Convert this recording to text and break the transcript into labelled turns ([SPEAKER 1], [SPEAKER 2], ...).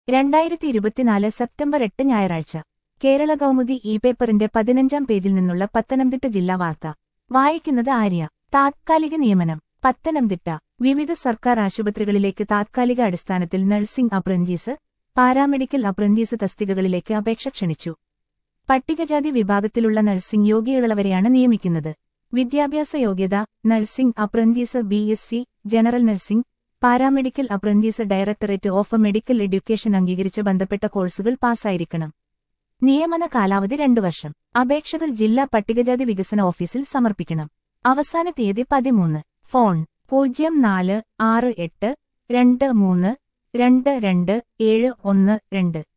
[SPEAKER 1] രണ്ടായിരത്തി ഇരുപത്തിനാല് സെപ്റ്റംബർ എട്ട് ഞായറാഴ്ച കേരള കൗമുദി ഇ പേപ്പറിന്റെ പതിനഞ്ചാം പേജിൽ നിന്നുള്ള പത്തനംതിട്ട ജില്ലാ വാർത്ത വായിക്കുന്നത് ആര്യ താത്കാലിക നിയമനം പത്തനംതിട്ട വിവിധ സർക്കാർ ആശുപത്രികളിലേക്ക് താത്കാലിക അടിസ്ഥാനത്തിൽ നഴ്സിംഗ് അപ്രന്റീസ് പാരാമെഡിക്കൽ അപ്രന്റീസ് തസ്തികകളിലേക്ക് അപേക്ഷ ക്ഷണിച്ചു പട്ടികജാതി വിഭാഗത്തിലുള്ള നഴ്സിംഗ് യോഗ്യതയുള്ളവരെയാണ് നിയമിക്കുന്നത് വിദ്യാഭ്യാസ യോഗ്യത nursing apprentice B S C general nursing paramedical apprentice directorate of medical education അംഗീകരിച്ച ബന്ധപ്പെട്ട കോഴ്സുകൾ പാസ്സായിരിക്കണം നിയമന കാലാവധി രണ്ടു വർഷം അപേക്ഷകൾ ജില്ലാ പട്ടികജാതി വികസന ഓഫീസിൽ സമർപ്പിക്കണം അവസാന തീയതി പതിമൂന്ന് ഫോൺ പൂജ്യം നാല് ആറ് എട്ട് രണ്ട് മൂന്ന് രണ്ട് രണ്ട് ഏഴ് ഒന്ന് രണ്ട്